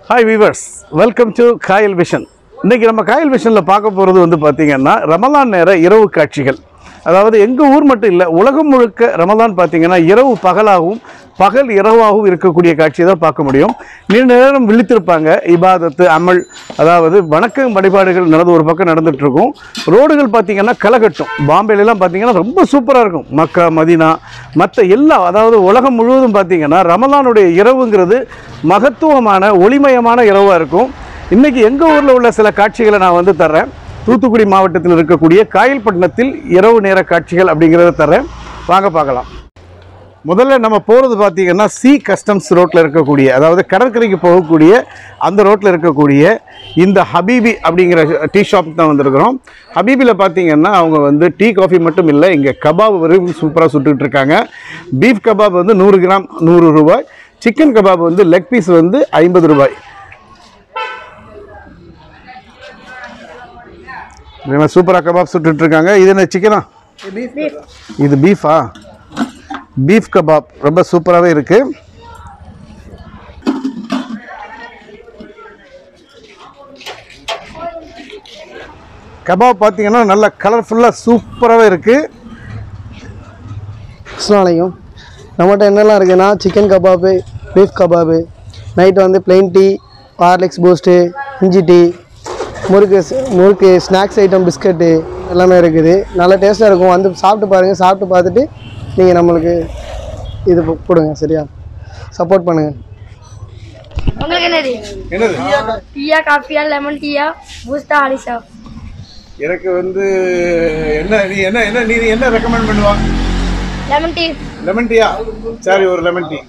Hi viewers welcome to Kayal vision இன்றைக்கி நம்ம காயல் விஷனில் பார்க்க போகிறது வந்து பார்த்திங்கன்னா ரமலான் நேர இரவு காட்சிகள் அதாவது எங்கள் ஊர் மட்டும் இல்லை உலகம் முழுக்க ரமலான் பார்த்திங்கன்னா இரவு பகலாகவும் பகல் இரவாகவும் இருக்கக்கூடிய காட்சியை தான் பார்க்க முடியும் நீண்ட நேரம் விழித்திருப்பாங்க இபாதத்து அமல் அதாவது வணக்கம் வழிபாடுகள் நடந்து ஒரு பக்கம் நடந்துட்டு இருக்கும் ரோடுகள் பார்த்திங்கன்னா கலகட்டும் பாம்பேலலாம் பார்த்திங்கன்னா ரொம்ப சூப்பராக இருக்கும் மக்கா மதினா மற்ற எல்லா அதாவது உலகம் முழுவதும் பார்த்திங்கன்னா ரமலானுடைய இரவுங்கிறது மகத்துவமான ஒளிமயமான இரவாக இருக்கும் இன்றைக்கி எங்கள் ஊரில் உள்ள சில காட்சிகளை நான் வந்து தர்றேன் தூத்துக்குடி மாவட்டத்தில் இருக்கக்கூடிய காயல்பட்டினத்தில் இரவு நேர காட்சிகள் அப்படிங்கிறத தர்றேன் வாங்க பார்க்கலாம் முதல்ல நம்ம போகிறது பார்த்தீங்கன்னா சி கஸ்டம்ஸ் ரோட்டில் இருக்கக்கூடிய அதாவது கடற்கரைக்கு போகக்கூடிய அந்த ரோட்டில் இருக்கக்கூடிய இந்த ஹபீபி அப்படிங்கிற டீ ஷாப் தான் வந்திருக்கிறோம் ஹபீபியில் பார்த்தீங்கன்னா அவங்க வந்து டீ காஃபி மட்டும் இல்லை இங்கே கபாப் வரைக்கும் சூப்பராக சுட்டுட்டு இருக்காங்க பீஃப் கபாப் வந்து நூறு கிராம் நூறு ரூபாய் சிக்கன் கபாப் வந்து லெக் பீஸ் வந்து ஐம்பது ரூபாய் இவங்க சூப்பராக கபாப் சுட்டுட்டு இருக்காங்க இது என்ன சிக்கனா இது பீஃபா பீஃப் கபாப் ரொம்ப சூப்பராகவே இருக்கு கபாப் பார்த்தீங்கன்னா நல்ல கலர்ஃபுல்லாக சூப்பராகவே இருக்குது அஸ்லாலையும் நம்மகிட்ட என்னெல்லாம் இருக்குன்னா chicken kebab beef kebab night வந்து plain டீ ஹார்லிக்ஸ் பூஸ்ட்டு இஞ்சி டீ முறுக்கு ஸ்- முறுக்கு ஸ்நாக்ஸ் ஐட்டம் பிஸ்கட்டு எல்லாமே இருக்குது நல்லா டேஸ்ட்டாக இருக்கும் வந்து சாப்பிட்டு பாருங்கள் சாப்பிட்டு பார்த்துட்டு நீங்கள் நம்மளுக்கு இது போ- கொடுங்க சரியா சப்போர்ட் பண்ணுங்கள் உங்களுக்கு என்னது என்னது டீயா காஃபியா லெமன் டீயா பூஸ்டா ஹாலிஸா எனக்கு வந்து என்ன நீ என்ன என்ன நீ என்ன ரெக்கமெண்ட் பண்ணுவா லெமன் டீ லெமன் டீயா சரி ஒரு லெமன் டீ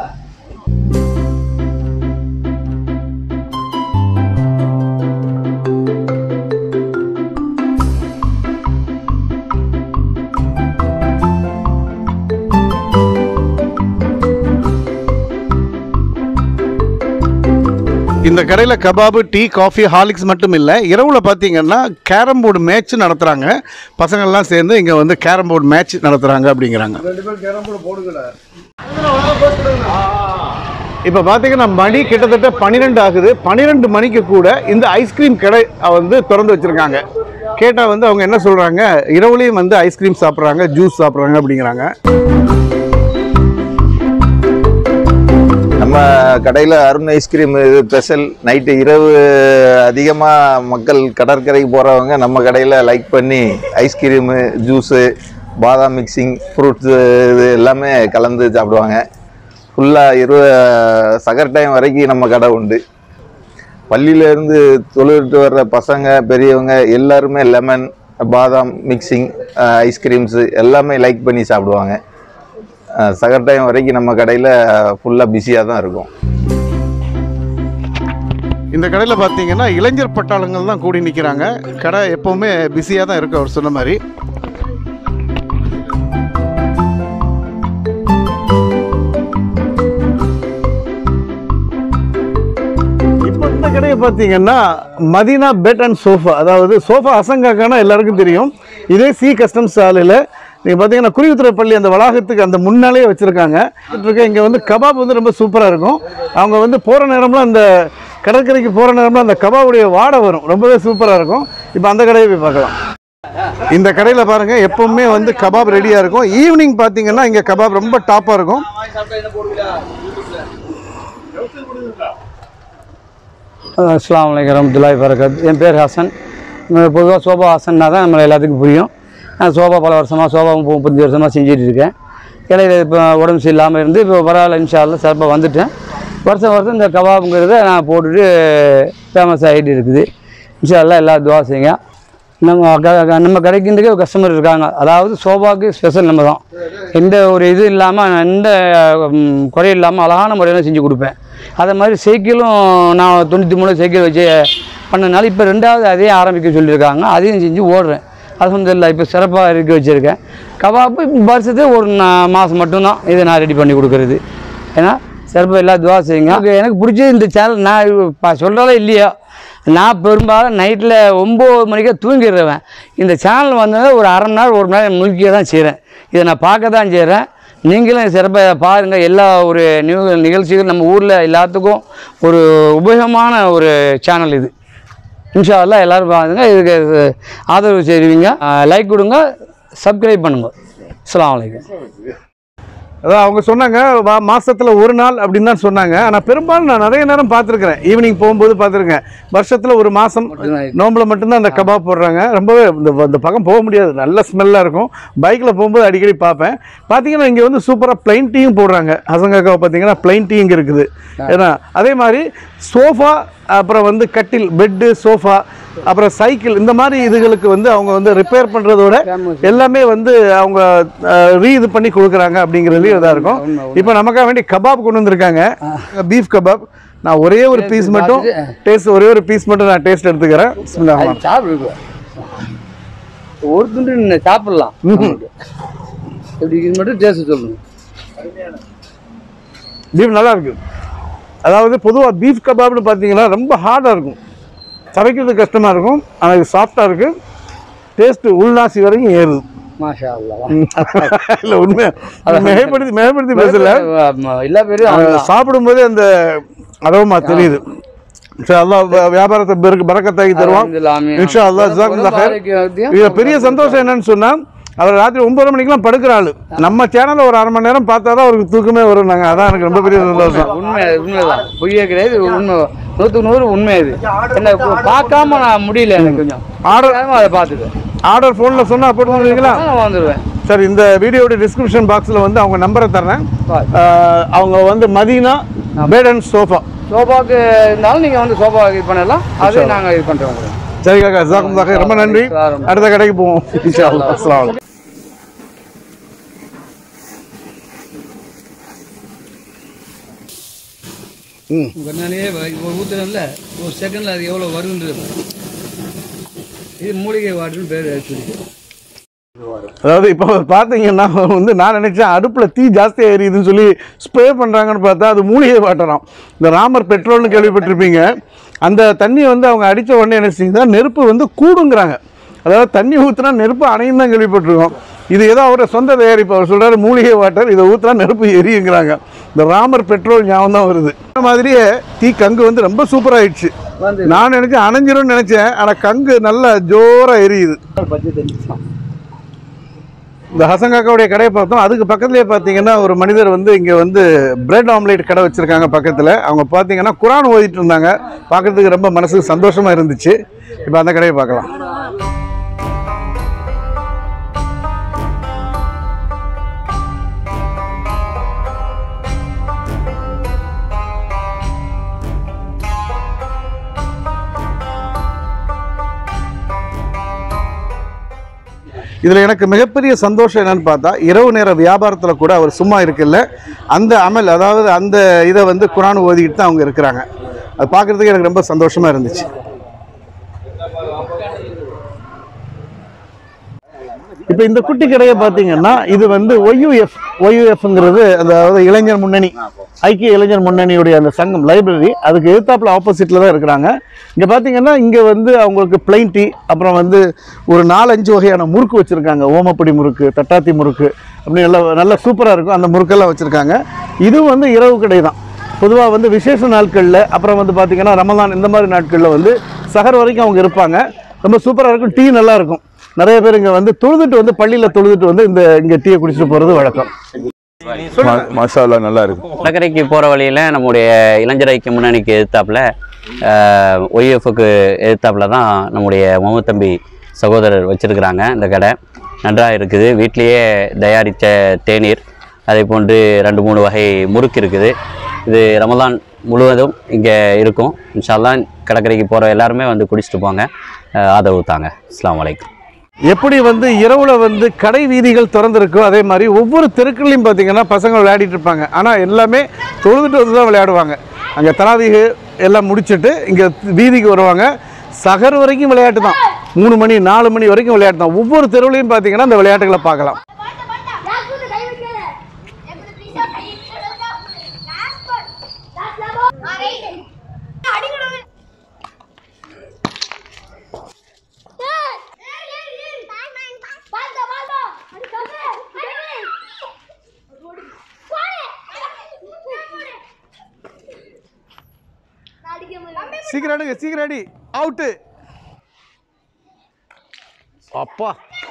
இந்த கடையில் கபாபு டீ காஃபி ஹார்லிக்ஸ் மட்டும் இல்லை இரவில் பார்த்தீங்கன்னா கேரம் போர்டு மேட்ச் நடத்துகிறாங்க பசங்கள்லாம் சேர்ந்து இங்கே வந்து கேரம் போர்டு மேட்ச் நடத்துகிறாங்க அப்படிங்கிறாங்க இப்போ பார்த்தீங்கன்னா மணி கிட்டத்தட்ட பன்னிரெண்டு ஆகுது பன்னிரெண்டு மணிக்கு கூட இந்த ஐஸ்கிரீம் கடை வந்து திறந்து வச்சுருக்காங்க கேட்டால் வந்து அவங்க என்ன சொல்கிறாங்க இரவுலேயும் வந்து ஐஸ்கிரீம் சாப்பிட்றாங்க ஜூஸ் சாப்பிட்றாங்க அப்படிங்கிறாங்க நம்ம கடையில் அருண் ஐஸ்கிரீம் இது ஸ்பெஷல் நைட்டு இரவு அதிகமாக மக்கள் கடற்கரைக்கு போகிறவங்க நம்ம கடையில் லைக் பண்ணி ஐஸ்கிரீமு ஜூஸு பாதாம் மிக்சிங் ஃப்ரூட்ஸு இது எல்லாமே கலந்து சாப்பிடுவாங்க ஃபுல்லாக இரு சகர் டைம் வரைக்கும் நம்ம கடை உண்டு பள்ளியிலேருந்து தொழிலிட்டு வர்ற பசங்க பெரியவங்க எல்லாருமே லெமன் பாதாம் மிக்சிங் ஐஸ்கிரீம்ஸு எல்லாமே லைக் பண்ணி சாப்பிடுவாங்க அஹ் சகர் டைம் வரைக்கும் நம்ம கடையில் ஃபுல்லாக பிஸியாக தான் இருக்கும் இந்த கடையில் பார்த்தீங்கன்னா இளைஞர் பட்டாளங்கள் தான் கூடி நிற்கிறாங்க கடை எப்போவுமே பிஸியாக தான் இருக்கு அவர் சொன்ன மாதிரி இப்போ இந்த கடையை பார்த்தீங்கன்னா மதீனா பெட் அண்ட் சோஃபா அதாவது சோஃபா அசங்காக்கான எல்லாருக்கும் தெரியும் இதே சி கஸ்டம்ஸ் சாலையில் நீங்கள் பார்த்தீங்கன்னா குருவித்துறை பள்ளி அந்த வளாகத்துக்கு அந்த முன்னாலேயே வச்சுருக்காங்க இருக்க இங்கே வந்து கபாப் வந்து ரொம்ப சூப்பராக இருக்கும் அவங்க வந்து போகிற நேரம்லாம் அந்த கடற்கரைக்கு போகிற நேரம்லாம் அந்த கபாபுடைய வாடை வரும் ரொம்பவே சூப்பராக இருக்கும் இப்போ அந்த கடையை போய் பார்க்கலாம் இந்த கடையில் பாருங்கள் எப்பவுமே வந்து கபாப் ரெடியாக இருக்கும் ஈவினிங் பார்த்தீங்கன்னா இங்கே கபாப் ரொம்ப டாப்பாக இருக்கும் அஸ்லாம் வலைக்கம் வரமத்துல்லாஹி வரகாத் என் பேர் ஹசன் பொதுவாக சோபா ஹசன்னா தான் நம்ம எல்லாத்துக்கும் புரியும் நான் சோபா பல வருஷமாக சோபா முப்பது முப்பத்தஞ்சு வருஷமாக செஞ்சுட்டு இருக்கேன் இடையில இப்போ உடம்பு சரியில்லாமல் இருந்து இப்போ பரவாயில்ல இன்ஷால்ல சிறப்பாக வந்துட்டேன் வருஷம் வருஷம் இந்த கபாபுங்கிறத நான் போட்டுட்டு ஃபேமஸ் ஆகிட்டு இருக்குது இன்ஷால்லா எல்லா துவா செய்யுங்க நம்ம க- க- நம்ம கடைக்கின்றக்கே ஒரு கஸ்டமர் இருக்காங்க அதாவது சோபாவுக்கு ஸ்பெஷல் நம்ம தான் எந்த ஒரு இது இல்லாமல் எந்த ம், குறை இல்லாமல் அழகான முறையில் செஞ்சு கொடுப்பேன் அதே மாதிரி சைக்கிளும் நான் தொண்ணூற்றி மூணு சைக்கிள் வச்சு பண்ணனால இப்போ ரெண்டாவது அதே ஆரம்பிக்க சொல்லியிருக்காங்க அதையும் செஞ்சு ஓடுறேன் அலமதுல்லா இப்போ சிறப்பாக இருக்க வச்சுருக்கேன் கபாப்பு வருஷத்துக்கு ஒரு நா- மாதம் மட்டும்தான் இதை நான் ரெடி பண்ணி கொடுக்குறது ஏன்னா சிறப்பாக எல்லா துவா செய்யுங்க எனக்கு- எனக்கு பிடிச்சது இந்த சேனல் நான் இப்போ சொல்கிறதா இல்லையா நான் பெரும்பாலும் நைட்டில் ஒம்பது மணிக்கே தூங்கிடுறவன் இந்த சேனல் வந்தது ஒரு அரை மணி நேரம் ஒரு மணி நேரம் முழுக்கிய தான் செய்கிறேன் இதை நான் பார்க்க தான் செய்கிறேன் நீங்களும் சிறப்பாக பாருங்கள் எல்லா ஒரு நியூ நிகழ்ச்சிகள் நம்ம ஊரில் எல்லாத்துக்கும் ஒரு உபயோகமான ஒரு சேனல் இது இன்ஷா அல்லாஹ் எல்லாரும் பாருங்க இதுக்கு ஆதரவு செய்வீங்க லைக் கொடுங்க சப்ஸ்கிரைப் பண்ணுங்க அஸ்ஸலாமு அலைக்கும் அதான் அவங்க சொன்னாங்க வா- மாசத்துல ஒரு நாள் அப்படின்னு தான் சொன்னாங்க ஆனா பெரும்பாலும் நான் நிறைய நேரம் பார்த்துருக்கிறேன் ஈவினிங் போகும்போது பார்த்துருக்கேன் வருஷத்துல ஒரு மாசம் நோம்புல மட்டும்தான் அந்த கபாப் போடுறாங்க ரொம்பவே இந்த இந்த பக்கம் போக முடியாது நல்ல ஸ்மெல்லாக இருக்கும் பைக்கில் போகும்போது அடிக்கடி பார்ப்பேன் பார்த்தீங்கன்னா இங்கே வந்து சூப்பராக பிளைன் டீயும் போடுறாங்க ஹசங்காக்காவை பார்த்தீங்கன்னா பிளைன் டீ இங்கே இருக்குது ஏன்னா அதே மாதிரி சோஃபா அப்புறம் வந்து கட்டில் பெட்டு சோஃபா அப்புறம் சைக்கிள் இந்த மாதிரி இதுகளுக்கு வந்து அவங்க வந்து ரிப்பேர் பண்ணுறதோட எல்லாமே வந்து அவங்க ரீ இது பண்ணி கொடுக்குறாங்க அப்படிங்கிறதுலையும் இதாக இருக்கும் இப்போ நமக்காக வேண்டி கபாப் கொண்டு வந்திருக்காங்க பீஃப் கபாப் நான் ஒரே ஒரு பீஸ் மட்டும் டேஸ்ட் ஒரே ஒரு பீஸ் மட்டும் நான் டேஸ்ட் எடுத்துக்கிறேன் பிஸ்மில்லாஹ் ரஹ்மான். சாப்பிடு ஒரு துண்டு நின்னு சாப்பிடலாம் எப்படி இது மட்டும் டேஸ்ட் சொல்லுங்க பீஃப் நல்லா இருக்கு அதாவது பொதுவாக பீஃப் கபாப்னு பார்த்தீங்கன்னா ரொம்ப ஹார்டாக இருக்கும் சமைக்கிறது கஷ்டமாக இருக்கும் ஆனால் இது சாஃப்டாக இருக்கு டேஸ்ட்டு உள்நாசி வரைக்கும் ஏறுது மாஷா அல்லாஹ் இல்லை உண்மை மிகைப்படுத்தி மிகைப்படுத்தி பேசல எல்லா பேரும் அஹ் சாப்பிடும்போதே அந்த அரோமா தெரியுது இன்ஷா அல்லாஹ் வி- வியாபாரத்தை பெருக்கு பறக்கத்தாக்கி தருவான் அல்ஹம்துலில்லாஹ், ஆமீன். இன்ஷா அல்லாஹ் ஜஸாக்குல்லாஹ் ஹைர். ஆரோக்கியத்தையும் இதுல பெரிய சந்தோஷம் என்னன்னு சொன்னா அவர் ராத்திரி ஒன்பது மணிக்கெல்லாம் படுக்கிற ஆளு நம்ம சேனல்ல ஒரு அரை மணி நேரம் பார்த்தா தான் அவருக்கு தூக்கமே வரும் நாங்க அதான் எனக்கு ரொம்ப பெரிய சந்தோஷம் உண்மை உண்மைதான் பொய்யே கிடையாது இது உண்மை நூற்றுக்கு நூறு உண்மை இது என்ன இப்போ பார்க்காம நான் முடியல எனக்கு கொஞ்சம் ஆர்டர் பார்க்காம அதை பார்த்துட்டேன் ஆர்டர் ஃபோனில் சொன்னா போட்டு வந்துருக்கீங்களா நான் வந்துடுவேன் சரி இந்த வீடியோட டிஸ்கிரிப்ஷன் பாக்ஸில் வந்து அவங்க நம்பரை தர்றேன் பாரு. அஹ் அவங்க வந்து மதீனா பெட் அண்ட் சோஃபா சோபாக்கு இருந்தாலும் நீங்கள் வந்து சோபா இது பண்ணலாம் அது நாங்கள் இது பண்ணுறோம் உங்களுக்கு சரி காக்கா ஜாக்கும் ரொம்ப நன்றி அடுத்த கடைக்கு போவோம் இன்ஷா அல்லாஹ் அஸ்ஸலாமு அலைக்கும். கண்ணாலே ஒரு ஊற்றுறோம்ல ஒரு செகண்டில் அது எவ்வளோ வருன்றது இது மூலிகை வாட்டர்னு பேர் ஆக்சுவலி அதாவது இப்போ பார்த்தீங்கன்னா வந்து நான் நினைச்சேன் அடுப்பில் தீ ஜாஸ்தியாக எரியுதுன்னு சொல்லி ஸ்ப்ரே பண்ணுறாங்கன்னு பார்த்தா அது மூலிகை வாட்டராம் இந்த ராமர் பெட்ரோல்னு கேள்விப்பட்டிருப்பீங்க அந்த தண்ணியை வந்து அவங்க அடித்த உடனே என்ன செய்யுதுன்னா நெருப்பு வந்து கூடுங்கிறாங்க அதாவது தண்ணி ஊற்றுனா நெருப்பு அணையும் தான் கேள்விப்பட்டிருக்கோம் இது ஏதோ அவரோட சொந்த தயாரிப்பு அவர் சொல்கிறாரு மூலிகை வாட்டர் இதை ஊற்றினா நெருப்பு எரியுங்கிறாங்க இந்த ராமர் பெட்ரோல் ஞாபகம் தான் வருது இந்த மாதிரியே தீ கங்கு வந்து ரொம்ப சூப்பராகிடுச்சு நான் நினச்சேன் அணைஞ்சிரும்னு நினச்சேன் ஆனால் கங்கு நல்லா ஜோராக எரியுது பச்சை தண்ணி இந்த ஹசங்காக்காவுடைய கடையை பார்த்தோம் அதுக்கு பக்கத்துலேயே பார்த்தீங்கன்னா ஒரு மனிதர் வந்து இங்கே வந்து பிரெட் ஆம்லேட் கடை வச்சுருக்காங்க பக்கத்தில் அவங்க பார்த்தீங்கன்னா குரான் ஓதிட்டு இருந்தாங்க பார்க்கறதுக்கு ரொம்ப மனசுக்கு சந்தோஷமாக இருந்துச்சு இப்போ அந்த கடையை பார்க்கலாம் இதில் எனக்கு மிகப்பெரிய சந்தோஷம் என்னன்னு பார்த்தா இரவு நேர வியாபாரத்தில் கூட அவர் சும்மா இருக்குல்ல அந்த அமல் அதாவது அந்த இதை வந்து குரான் ஓதிக்கிட்டு தான் அவங்க இருக்கிறாங்க அது பார்க்குறதுக்கு எனக்கு ரொம்ப சந்தோஷமாக இருந்துச்சு இப்போ இந்த குட்டி கடையை பார்த்தீங்கன்னா இது வந்து ஒய்யூஎஃப் ஒய்யூஎஃப்ங்கிறது அதாவது இளைஞர் முன்னணி ஐக்கிய இளைஞர் முன்னணியுடைய அந்த சங்கம் லைப்ரரி அதுக்கு எதிர்த்தாப்புல ஆப்போசிட்டில் தான் இருக்கிறாங்க இங்கே பார்த்தீங்கன்னா இங்கே வந்து அவங்களுக்கு பிளைன் டீ அப்புறம் வந்து ஒரு நாலஞ்சு வகையான முறுக்கு வச்சுருக்காங்க ஓமப்படி முறுக்கு தட்டாத்தி முறுக்கு அப்படி நல்ல நல்ல சூப்பராக இருக்கும் அந்த முறுக்கெல்லாம் வச்சுருக்காங்க இதுவும் வந்து இரவு கடை தான் பொதுவாக வந்து விசேஷ நாட்களில் அப்புறம் வந்து பார்த்திங்கன்னா ரமலான் இந்த மாதிரி நாட்களில் வந்து சஹர் வரைக்கும் அவங்க இருப்பாங்க ரொம்ப சூப்பராக இருக்கும் டீ நல்லா இருக்கும் நிறைய பேர் இங்கே வந்து தொழுதுட்டு வந்து பள்ளியில் தொழுதுட்டு வந்து இந்த இங்கே டீயை குடிச்சிட்டு போகிறது வழக்கம் மசாலா நல்லா இருக்கும் கடற்கரைக்கு போகிற வழியில் நம்முடைய இளைஞர் ஐக்கிய முன்னணிக்கு எதிர்த்தாப்புல ஒய்எஃப்க்கு எதிர்த்தாப்புல தான் நம்முடைய முகமது தம்பி சகோதரர் வச்சுருக்கிறாங்க இந்த கடை நன்றாக இருக்குது வீட்டிலேயே தயாரித்த தேநீர் அதே போன்று ரெண்டு மூணு வகை முறுக்கு இருக்குது இது ரமலான் முழுவதும் இங்கே இருக்கும் இன்ஷால்லாம் கடற்கரைக்கு போகிற எல்லாருமே வந்து குடிச்சிட்டு போங்க அஹ் ஆதரவு தாங்க அஸ்ஸலாமு அலைக்கும் எப்படி வந்து இரவுல வந்து கடை வீதிகள் திறந்திருக்கோ அதே மாதிரி ஒவ்வொரு தெருக்கள்லையும் பார்த்தீங்கன்னா பசங்க விளையாடிட்டு இருப்பாங்க ஆனால் எல்லாமே தொழுதுட்டு வந்து தான் விளையாடுவாங்க அங்கே தராவீகு எல்லாம் முடிச்சிட்டு இங்கே வீதிக்கு வருவாங்க சகர் வரைக்கும் விளையாட்டு தான் மூணு மணி நாலு மணி வரைக்கும் விளையாட்டு தான் ஒவ்வொரு தெருவுலையும் பார்த்தீங்கன்னா அந்த விளையாட்டுகளை பார்க்கலாம் சீக்கிரம் அடிங்க சீக்கிரம் அடி அவுட்டு அப்பா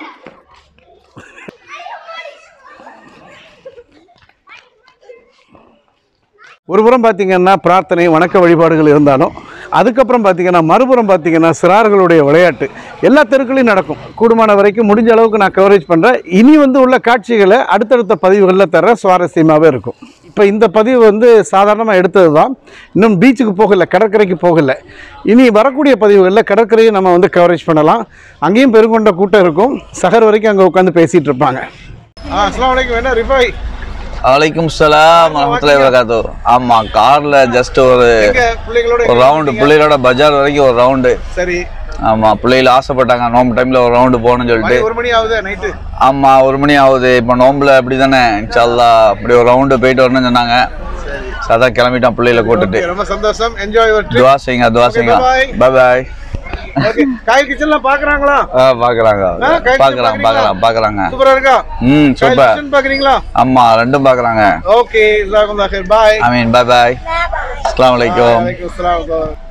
ஒரு புறம் பார்த்தீங்கன்னா பிரார்த்தனை வணக்க வழிபாடுகள் இருந்தாலும் அதுக்கப்புறம் பார்த்தீங்கன்னா மறுபுறம் பார்த்தீங்கன்னா சிறார்களுடைய விளையாட்டு எல்லா தெருக்களையும் நடக்கும் கூடுமான வரைக்கும் முடிஞ்ச அளவுக்கு நான் கவரேஜ் பண்ணுறேன் இனி வந்து உள்ள காட்சிகளை அடுத்தடுத்த பதிவுகளில் தர சுவாரஸ்யமாகவே இருக்கும் இப்போ இந்த பதிவு வந்து சாதாரணமாக எடுத்தது தான் இன்னும் பீச்சுக்கு போகலை கடற்கரைக்கு போகலை இனி வரக்கூடிய பதிவுகளில் கடற்கரையை நம்ம வந்து கவரேஜ் பண்ணலாம் அங்கேயும் பெருங்கொண்ட கூட்டம் இருக்கும் சகர் வரைக்கும் அங்கே உட்காந்து பேசிகிட்டு இருப்பாங்க ஆ அஸ்லாம் வலைக்கம் என்ன ரிஃபாய் வலைக்கும் சலாம் வரமத்துல்லாஹி வரகாத்து ஆமா கார்ல ஜஸ்ட் ஒரு பிள்ளைகளோட ஒரு ரவுண்டு பிள்ளைகளோட பஜார் வரைக்கும் ஒரு ரவுண்டு சரி ஆமா பிள்ளைகள் ஆசைப்பட்டாங்க நோம்பு டைம்ல ஒரு ரவுண்டு போகணும்னு சொல்லிட்டு ஒரு மணி ஆகுது நைட்டு ஆமா ஒரு மணி ஆகுது இப்போ நோம்புல அப்படி தானே இன்ஷால்லா அப்படி ஒரு ரவுண்டு போயிட்டு வரணும்னு சொன்னாங்க So அதான் கிளம்பிட்டோம் பிள்ளைகளை கூட்டிட்டு ரொம்ப சந்தோஷம் என்ஜாய் யுவர் துவா செய்யுங்க துவா செய்யுங்க bye. பை பாய் ஓகே காய் கிச்சன்ல பாக்குறாங்களா ஆ பாக்குறாங்க ஆ, கைட்டு பாக்குறாங்க பாக்கலாம் பாக்குறாங்க சூப்பரா இருக்கா ம் காய் சூப்பர் கிச்சன் பாக்குறீங்களா ஆமா ரெண்டும் பாக்குறாங்க ஓகே ஜாகுல்லா خير பாய் ஐ மீன் பை பாய் அஸ்ஸலாமு அலைக்கும் வலைக்கும் அஸ்ஸலாம்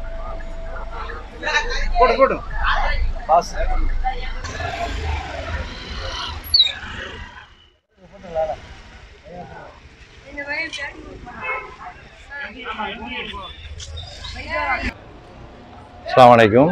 போடு போடு அஸ்ஸலாமு அலைக்கும்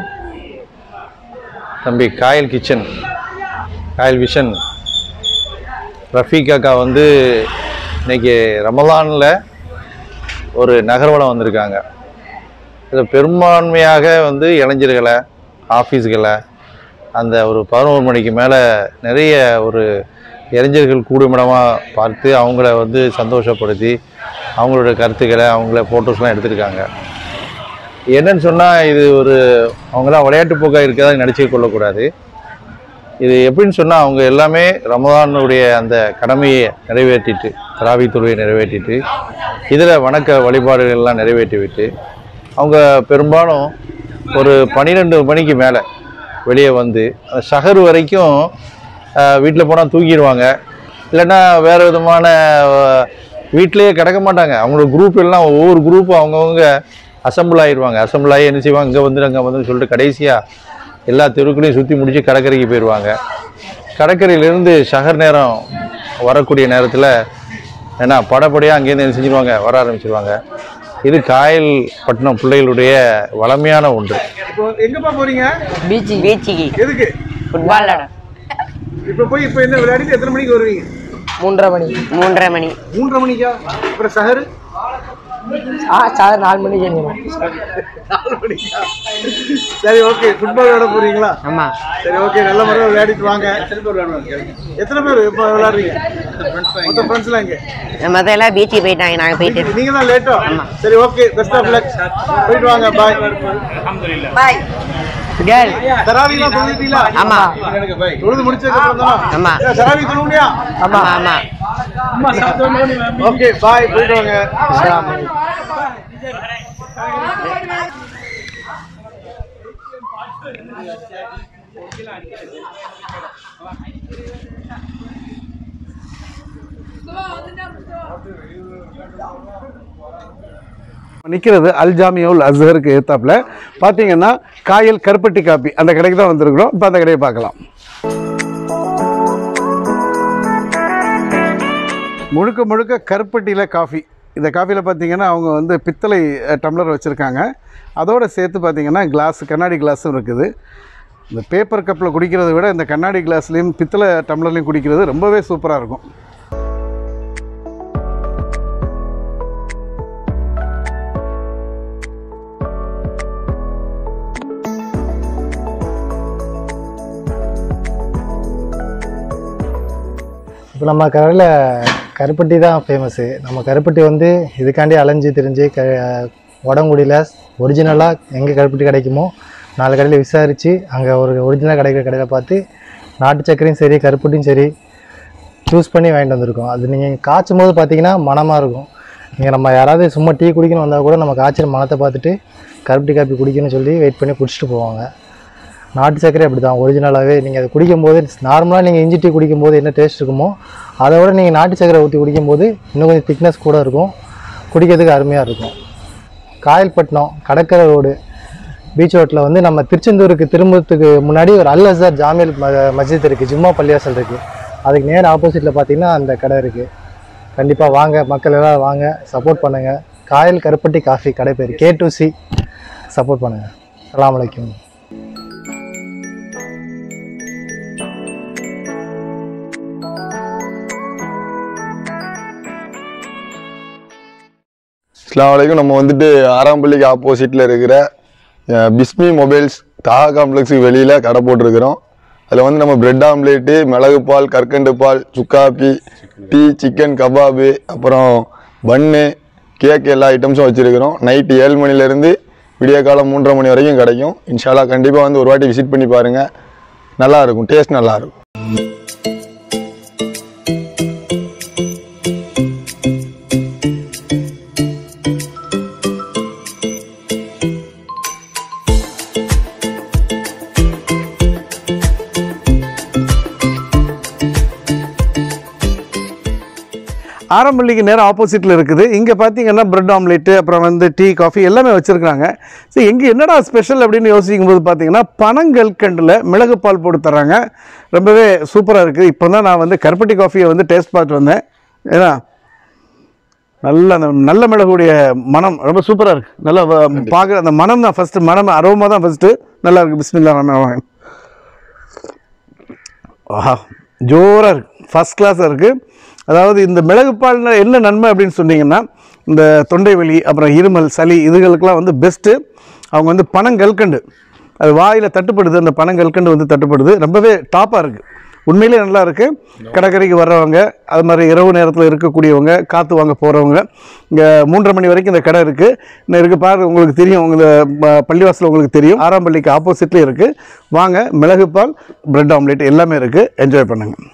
தம்பி காயல் கிச்சன் காயல் விஷன் ரஃபீக் அக்கா வந்து இன்னைக்கு ரமலானில் ஒரு நகர்வலம் வந்திருக்காங்க இதில் பெரும்பான்மையாக வந்து இளைஞர்களை ஆஃபீஸ்களை அந்த ஒரு பதினோரு மணிக்கு மேலே நிறைய ஒரு இளைஞர்கள் கூடுமிடமாக பார்த்து அவங்கள வந்து சந்தோஷப்படுத்தி அவங்களோட கருத்துக்களை அவங்கள ஃபோட்டோஸ்லாம் எடுத்திருக்காங்க என்னன்னு சொன்னால் இது ஒரு அவங்களாம் விளையாட்டு போக்காக இருக்கதா நினச்சி கொள்ளக்கூடாது இது எப்படின்னு சொன்னால் அவங்க எல்லாமே ரமதானுடைய அந்த கடமையை நிறைவேற்றிட்டு தராவி தொழுவை நிறைவேற்றிட்டு இதில் வணக்க வழிபாடுகள்லாம் நிறைவேற்றி விட்டு அவங்க பெரும்பாலும் ஒரு பன்னிரெண்டு மணிக்கு மேலே வெளியே வந்து அந்த ஷஹர் வரைக்கும் வீட்டில் போனால் தூங்கிடுவாங்க இல்லைன்னா வேறு விதமான வீட்டிலேயே கிடக்க மாட்டாங்க அவங்களோட குரூப் எல்லாம் ஒவ்வொரு குரூப்பும் அவங்கவுங்க அசம்பிள் ஆயிடுவாங்க அசம்பிள் ஆகி என்ன செய்வாங்க இங்கே வந்து அங்கே வந்து சொல்லிட்டு கடைசியாக எல்லா தெருக்களையும் சுற்றி முடிச்சு கடற்கரைக்கு போயிடுவாங்க கடற்கரையிலேருந்து ஷஹர் நேரம் வரக்கூடிய நேரத்தில் ஏன்னா படப்படியாக அங்கேருந்து என்ன செஞ்சிருவாங்க வர ஆரம்பிச்சிருவாங்க இது காயல் பட்டினம் பிள்ளைகளுடைய வளமையான ஒன்று இப்போ எங்கப்பா போறீங்க பீச்சு பீச்சுக்கு எதுக்கு ஃபுட்பால் விளாட இப்போ போய் இப்போ என்ன விளையாடிட்டு எத்தனை மணிக்கு வருவீங்க மூன்றரை மணி மூன்றரை மணி மூன்றரை மணிக்கா அப்புறம் சஹர் ஆ சார் நாலு மணிக்கு எழுந்திரும் நாலு மணிக்கா சரி ஓகே ஃபுட்பால் விளையாட போறீங்களா ஆமா சரி ஓகே நல்ல முறையில் விளையாடிட்டு வாங்க எத்தனை பேர் விளையாடுவாங்க எத்தனை பேர் இப்போ விளையாடுறீங்க மொத்த ஃப்ரெண்ட்ஸ்லாம் இங்கே மற்ற எல்லாம் பீச்சுக்கு போயிட்டாங்க நாங்கள் போயிட்டு நீங்க தான் லேட்டோ சரி ஓகே பெஸ்ட் ஆஃப் லக் போயிட்டு வாங்க பாய் பாய் கேர்ள் தராவிலாம் தொழுதிட்டீங்களா ஆமா. தொழுது முடிச்சதுக்கு அப்புறம் தானா ஆமா. ஏ, தராவி தொழுவுனியா ஆமா ஆமா ஓகே பாய் போயிட்டு வாங்க நிற்கிறது அல்ஜாமியோல் அஸ்ஹருக்கு ஏத்தாப்புல பார்த்தீங்கன்னா காயல் கருப்பட்டி காப்பி அந்த கடைக்கு தான் வந்திருக்கிறோம் இப்போ அந்த கடையை பார்க்கலாம் முழுக்க முழுக்க கருப்பட்டியில் காஃபி இந்த காஃபியில் பார்த்தீங்கன்னா அவங்க வந்து பித்தளை அஹ், டம்ளர் வச்சுருக்காங்க அதோடு சேர்த்து பார்த்தீங்கன்னா கிளாஸ் கண்ணாடி கிளாஸும் இருக்குது இந்த பேப்பர் கப்பில் குடிக்கிறத விட இந்த கண்ணாடி கிளாஸ்லேயும் பித்தளை டம்ளர்லையும் குடிக்கிறது ரொம்பவே சூப்பராக இருக்கும் இப்போ நம்ம கடையில் கருப்பட்டி தான் ஃபேமஸ்ஸு நம்ம கருப்பட்டி வந்து இதுக்காண்டி அலைஞ்சு திரிஞ்சு க உடங்குடியில் ஒரிஜினலாக எங்கே கருப்பட்டி கிடைக்குமோ நாலு கடையில் விசாரித்து அங்கே ஒரு ஒரிஜினல் கிடைக்கிற கடையில் பார்த்து நாட்டு சர்க்கரையும் சரி கருப்பட்டியும் சரி சூஸ் பண்ணி வாங்கிட்டு வந்திருக்கோம் அது நீங்கள் காய்ச்சும் போது பார்த்தீங்கன்னா மணமாக இருக்கும் நீங்கள் நம்ம யாராவது சும்மா டீ குடிக்கணும் வந்தால் கூட நம்ம காய்ச்சிற மணத்தை பார்த்துட்டு கருப்பட்டி காப்பி குடிக்கணும்னு சொல்லி வெயிட் பண்ணி குடிச்சிட்டு போவாங்க நாட்டு சர்க்கரை அப்படி தான் ஒரிஜினலாகவே நீங்கள் அதை குடிக்கும்போது நார்மலாக நீங்கள் இஞ்சி டீ குடிக்கும்போது என்ன டேஸ்ட் இருக்குமோ அதை விட நீங்கள் நாட்டு சர்க்கரை ஊற்றி குடிக்கும்போது இன்னும் கொஞ்சம் திக்னஸ் கூட இருக்கும் குடிக்கிறதுக்கு அருமையாக இருக்கும் காயல்பட்டினம் கடற்கரை ரோடு பீச் ரோட்டில் வந்து நம்ம திருச்செந்தூருக்கு திரும்புறதுக்கு முன்னாடி ஒரு அல் அசார் ஜாமியல் ம மஸ்ஜித் இருக்குது ஜும்மா பள்ளியாசல் இருக்குது அதுக்கு நேர் ஆப்போசிட்டில் பார்த்தீங்கன்னா அந்த கடை இருக்குது கண்டிப்பாக வாங்க மக்கள் எல்லாம் வாங்க சப்போர்ட் பண்ணுங்கள் காயல் கருப்பட்டி காஃபி கடை பேர் கே டு சி சப்போர்ட் பண்ணுங்கள் அலாம் வலைக்கும் அஸ்லாம் வலைக்கும் நம்ம வந்துட்டு ஆறாம்பள்ளிக்கு ஆப்போசிட்டில் இருக்கிற அஹ், பிஸ்மி மொபைல்ஸ் தாகா காம்ப்ளெக்ஸுக்கு வெளியில் கடை போட்டிருக்கிறோம் அதில் வந்து நம்ம பிரெட் ஆம்லேட்டு மிளகு பால் கற்கண்டு பால் சுக்காப்பி டீ சிக்கன் கபாபு அப்புறம் பன்னு கேக் எல்லா ஐட்டம்ஸும் வச்சுருக்கிறோம் நைட்டு ஏழு மணிலேருந்து விடிய காலம் மூன்றரை மணி வரைக்கும் கிடைக்கும் இன்ஷால்லா கண்டிப்பாக வந்து ஒரு வாட்டி விசிட் பண்ணி பாருங்கள் நல்லாயிருக்கும் டேஸ்ட் நல்லாயிருக்கும் ஆரம்பள்ளிக்கு நேரம் ஆப்போசிட்டில் இருக்குது இங்கே பார்த்தீங்கன்னா பிரெட் ஆம்லேட்டு அப்புறம் வந்து டீ காஃபி எல்லாமே வச்சுருக்காங்க ஸோ எங்கே என்னடா ஸ்பெஷல் அப்படின்னு யோசிக்கும் போது பார்த்தீங்கன்னா பனங்கல்கண்டில் மிளகு பால் போட்டு தர்றாங்க ரொம்பவே சூப்பராக இருக்குது இப்போ தான் நான் வந்து கருப்பட்டி காஃபியை வந்து டேஸ்ட் பார்த்து வந்தேன் ஏன்னா நல்ல அந்த நல்ல மிளகுடைய மனம் ரொம்ப சூப்பராக இருக்குது நல்லா பார்க்குற அந்த மனம் தான் ஃபஸ்ட்டு மனம் அரோமா தான் ஃபஸ்ட்டு நல்லா இருக்குது பிஸ்மில்லா ரஹ்மான் ஆஹா ஜோராக இருக்குது ஃபஸ்ட் கிளாஸாக இருக்குது அதாவது இந்த மிளகு பால்னா என்ன நன்மை அப்படின்னு சொன்னீங்கன்னா இந்த தொண்டை வலி அப்புறம் இருமல் சளி இதுகளுக்கெல்லாம் வந்து பெஸ்ட்டு அவங்க வந்து பனங்கல்கண்டு அது வாயில் தட்டுப்படுது அந்த பனங்கல்கண்டு வந்து தட்டுப்படுது ரொம்பவே டாப்பாக இருக்குது உண்மையிலே நல்லா இருக்குது கடற்கரைக்கு வர்றவங்க அது மாதிரி இரவு நேரத்தில் இருக்கக்கூடியவங்க காற்று வாங்க போகிறவங்க இங்கே மூன்றரை மணி வரைக்கும் இந்த கடை இருக்குது இன்னும் இருக்குது பாரு உங்களுக்கு தெரியும் உங்க ப- பள்ளிவாசல் உங்களுக்கு தெரியும் ஆறாம் பள்ளிக்கு ஆப்போசிட்லேயே இருக்குது வாங்க மிளகு பால் பிரெட் ஆம்லேட் எல்லாமே இருக்குது என்ஜாய் பண்ணுங்கள்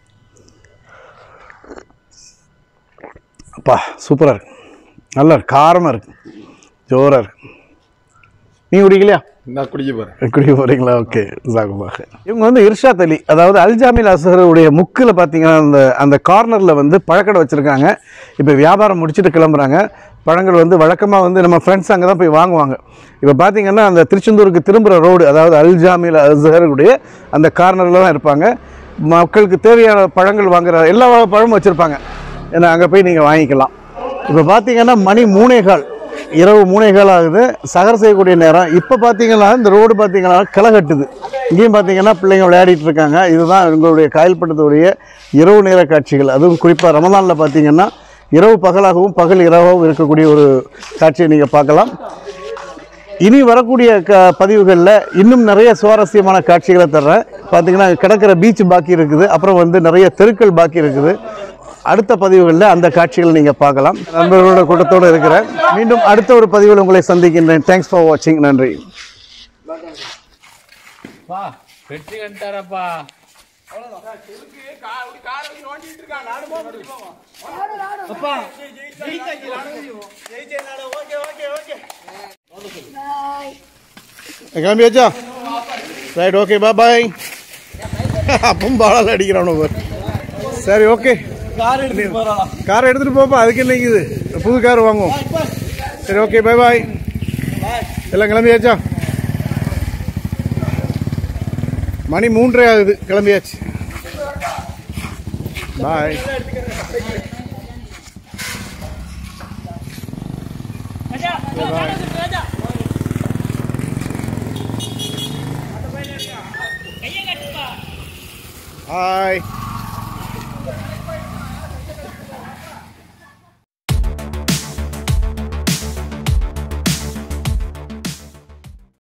அப்பா சூப்பராக இருக்கு நல்லா இருக்கு காரமாக இருக்கு ஜோராக இருக்கு நீங்கள் குடிக்கலையா நான் குடிக்க போகிறேன் குடிக்க போகிறீங்களா ஓகே ஜாகுபாக இவங்க வந்து இர்ஷாத் அலி அதாவது அல்ஜாமில் அசருடைய முக்கில் பார்த்தீங்கன்னா அந்த அந்த கார்னரில் வந்து பழக்கடை வச்சுருக்காங்க இப்போ வியாபாரம் முடிச்சுட்டு கிளம்புறாங்க பழங்கள் வந்து வழக்கமாக வந்து நம்ம ஃப்ரெண்ட்ஸ் அங்கே தான் போய் வாங்குவாங்க இப்போ பார்த்தீங்கன்னா அந்த திருச்செந்தூருக்கு திரும்புகிற ரோடு அதாவது அல்ஜாமில் அசருடைய அந்த கார்னரில் தான் இருப்பாங்க மக்களுக்கு தேவையான பழங்கள் வாங்குற எல்லா வகை பழமும் வச்சுருப்பாங்க ஏன்னா அங்கே போய் நீங்கள் வாங்கிக்கலாம் இப்போ பார்த்தீங்கன்னா மணி மூணே கால் இரவு மூணே கால் ஆகுது சகர் செய்யக்கூடிய நேரம் இப்போ பார்த்தீங்கன்னா இந்த ரோடு பார்த்தீங்கன்னா களை கட்டுது இங்கேயும் பார்த்தீங்கன்னா பிள்ளைங்க விளையாடிட்டு இருக்காங்க இதுதான் உங்களுடைய காயல்பட்டத்துடைய இரவு நேர காட்சிகள் அதுவும் குறிப்பாக ரமலானில் பார்த்தீங்கன்னா இரவு பகலாகவும் பகல் இரவாகவும் இருக்கக்கூடிய ஒரு காட்சியை நீங்கள் பார்க்கலாம் இனி வரக்கூடிய க பதிவுகளில் இன்னும் நிறைய சுவாரஸ்யமான காட்சிகளை தர்றேன் பார்த்தீங்கன்னா கிடக்கிற பீச் பாக்கி இருக்குது அப்புறம் வந்து நிறைய தெருக்கள் பாக்கி இருக்குது அடுத்த பதிவுகளில் அந்த காட்சிகளை நீங்கள் பார்க்கலாம் நண்பர்களோட கூட்டத்தோடு இருக்கிறேன் மீண்டும் அடுத்த ஒரு பதிவில் உங்களை சந்திக்கின்றேன் தேங்க்ஸ் ஃபார் வாட்சிங் நன்றி வெற்றி கண்டாரப்பா கிளம்பியாச்சா ரைட் ஓகே பா பாய் அப்பவும் பாலால் அடிக்கிறான் பார் சரி ஓகே கார் எடுத்து போறான் காரை எடுத்துகிட்டு போப்பா அதுக்கு என்னைக்குது புது கார் வாங்குவோம் சரி ஓகே பை பாய் எல்லாம் கிளம்பியாச்சா மணி மூன்றே ஆகுது கிளம்பியாச்சு பாய் பாய்